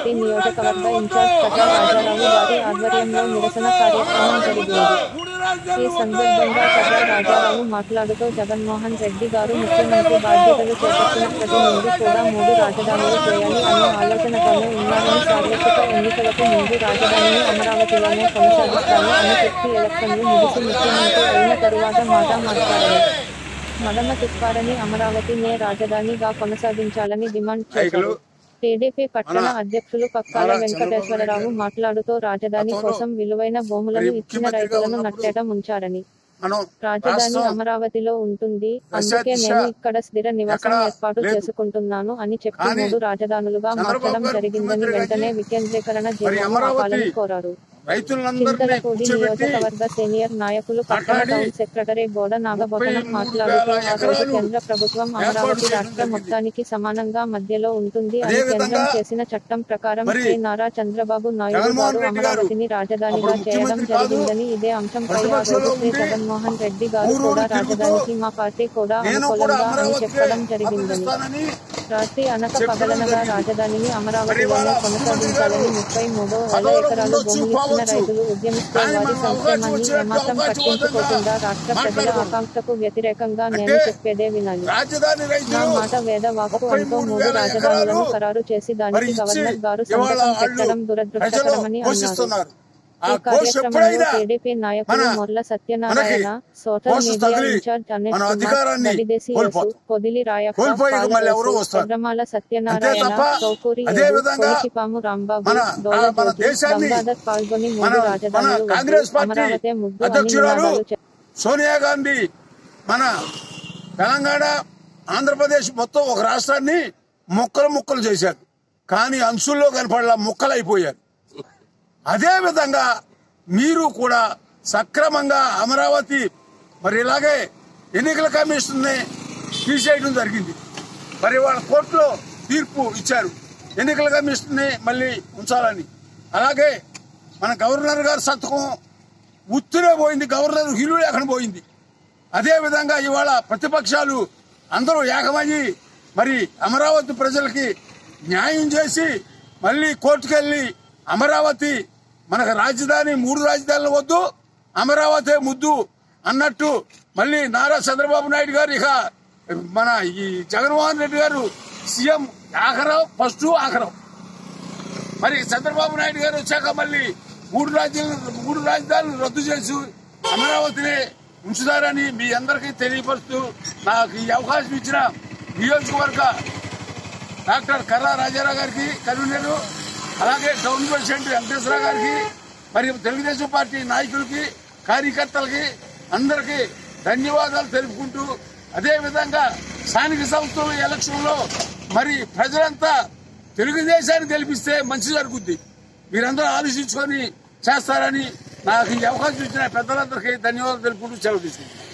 Party నియోజకవర్గ incharge కటా Rajarao గారి ఆధ్వర్యంలో నిరసన కార్యక్రమం జరిగింది ఈ సందర్భంగా కటా రాజారావు మాట్లాడుతూ జగన్మోహన్ రెడ్డి గారు ముఖ్యమంత్రి బాధ్యతలు చేపట్టినప్పటి నుండి కూడా మూడు రాజధానులు చేయాలి అనే ఆలోచనతోనే ఉన్నారని సార్వత్రిక ఎన్నికలకు ముందు రాజధానిని అమరావతిలోనే కొనసాగిస్తాను అని చెప్పి ఎలక్షన్లు ముగిసి ముఖ్యమంత్రి అయిన తరువాత మాట మార్చారని మడమ తిప్పారని అమరావతినే రాజధానిగా కొనసాగించాలని డిమాండ్ చేశారు టీడీపీ పట్టణ అధ్యక్షులు పక్కాల వెంకటేశ్వరరావు మాట్లాడుతూ రాజధాని కోసం విలువైన భూములను ఇచ్చిన రైతులను నట్టేట ముంచారని మనం రాజధాని రాష్ట్రం అమరావతిలో ఉంటుంది అందుకే దిశ నేను ఇక్కడ స్థిర నివాసం ఎక్కడా ఏర్పాటు లేదు. చేసుకుంటున్నాను అని చెప్పి కానీ మూడు రాజధానులుగా చంద్రబాబు మార్చడం గారు జరిగిందని ముఖ్యమంత్రి వెంటనే అయ్యి వికేంద్రీకరణ మరి జీవోను అమరావతి ఆపాలని కోరారు రైతులందరినీ చింతలపూడి కూర్చోబెట్టి నియోజకవర్గ సీనియర్ నాయకులు పట్టణ మాట్లాడి టౌన్ సెక్రటరీ బోడ నాగభూషణం ముప్పై మూడు మాట్లాడుతూ వేల ఆ రోజు ఎకరాలు కేంద్ర ప్రభుత్వం ఏర్పాటు అమరావతి చేయడం రాష్ట్ర జరిగింది. మొత్తానికి సమానంగా మధ్యలో ఉంటుంది అని అదే కేంద్రం విధంగా చేసిన చట్టం ప్రకారం మరి శ్రీ నారా చంద్రబాబు నాయుడు జగన్మోహన్ గారు రెడ్డి గారు అమరావతిని రాజధానిగా అప్పుడు చేయడం ముఖ్యమంత్రి కాదు, జరిగిందని ఇదే అంశంపై ఆ ప్రతిపక్షంలో రోజు శ్రీ ఉండి జగన్మోహన్ రెడ్డి గారు ఊరూరు కూడా తిరుగుతూ రాజధానికి మా పార్టీ కూడా నేను కూడా అనుకూలంగా అని అమరావతికే చెప్పడం జరిగిందని అప్పగిస్తానని రాత్రి అనక చెప్పడం పగలనగా జరిగింది. రాజధానిని మరి అమరావతిలోనే ఇవాళ కొనసాగించాలని ముఖ్యమంత్రి ముప్పై మూడు వేల పదవులకు ఎకరాలు ఉండొచ్చు, భూమి ఇచ్చిన పోవచ్చు. రైతులు ఉద్యమిస్తే కానీ వారి మనం అవకాశం సంక్షేమాన్ని వచ్చినట్టు ఏమాత్రం అవకాశం పట్టించుకోకుండా వద్దంగా రాష్ట్ర ప్రజల మాట్లాడకూడదు. ఆకాంక్షకు వ్యతిరేకంగా నేను అంటే చెప్పేదే వినాలి రాజధాని నా రైతులు మాట వేద వాక్కు ముప్పై అంటూ మూడు మూడు వేల రాజధానులను ఎకరాలు ఖరారు చేసి మరి దానికి ఇచ్చి గవర్నర్ గారు ఇవాళ సంతకం వాళ్ళు పెట్టడం ప్రజలు దురదృష్టకరమని అన్నారు పోషిస్తున్నారు ఆ ఈ పోస్ట్ కార్యక్రమంలో ఎప్పుడైనా టీడీపీ నాయకులు మన Morla Satyanarayana social post media తగిలి ఇన్ఛార్జ్ అనిల్ మన కుమార్ అధికారాన్ని గడిదేశి యేసు కోల్పోతాం. పొదిలి రాయప్ప కోల్పోయి ఇక మళ్ళీ ఎవరో పాలవేసు, వస్తారు. చంద్రమాల అంతే సత్యనారాయణ తప్ప చౌకూరి అదే ఏడు, విధంగా కోలికిపాము రాంబాబు మన డోల మన జోజు, దేశాన్ని గంగాధర్ పాల్గొని మన మూడు మన రాజధానులు వద్దు, కాంగ్రెస్ పార్టీ అమరావతి ముద్దు అని అధ్యక్షురాలు నినాదాలు చే- సోనియా గాంధీ మన తెలంగాణ ఆంధ్రప్రదేశ్ మొత్తం ఒక రాష్ట్రాన్ని ముక్కలు ముక్కలు చేశారు కానీ అంశుల్లో కనపడలా ముక్కలు అయిపోయారు అదే విధంగా మీరు కూడా సక్రమంగా అమరావతి మరి ఇలాగే ఎన్నికల కమిషన్ తీసేయడం జరిగింది మరి వాళ్ళ కోర్టులో తీర్పు ఇచ్చారు ఎన్నికల కమిషన్ ని మళ్ళీ ఉంచాలని అలాగే మన గవర్నర్ గారి సంతకం ఉత్తునే పోయింది గవర్నర్ హిలు లేకుండా పోయింది అదే విధంగా ఇవాళ ప్రతిపక్షాలు అందరూ ఏకమయ్యి మరి అమరావతి ప్రజలకి న్యాయం చేసి మళ్ళీ కోర్టుకెళ్ళి అమరావతి మనకు రాజధాని మూడు రాజధానులు వద్దు అమరావతి ముద్దు అన్నట్టు మళ్ళీ నారా చంద్రబాబు నాయుడు గారు ఇక మన ఈ జగన్మోహన్ రెడ్డి గారు సీఎం ఆఖరం ఫస్ట్ ఆఖరం మరి చంద్రబాబు నాయుడు గారు వచ్చాక మళ్ళీ మూడు రాజ్యాలు మూడు రాజధానులు రద్దు చేసి అమరావతిని ఉంచుతారని మీ అందరికీ తెలియపరుస్తూ నాకు ఈ అవకాశం ఇచ్చిన నియోజకవర్గ డాక్టర్ కర్రా రాజారావు గారికి కన్వీనర్ అలాగే టౌన్ ప్రెసిడెంట్ వెంకటేశ్వరరావు గారికి మరియు తెలుగుదేశం పార్టీ నాయకులకి కార్యకర్తలకి అందరికీ ధన్యవాదాలు తెలుపుకుంటూ అదే విధంగా స్థానిక సంస్థల ఎలక్షన్ లో మరి ప్రజలంతా తెలుగుదేశాన్ని గెలిపిస్తే మంచి జరుగుద్ది మీరందరూ ఆలోచించుకొని చేస్తారని నాకు ఈ అవకాశం ఇచ్చిన పెద్దలందరికీ ధన్యవాదాలు తెలుపుకుంటూ సెలవు తీసుకుంటాను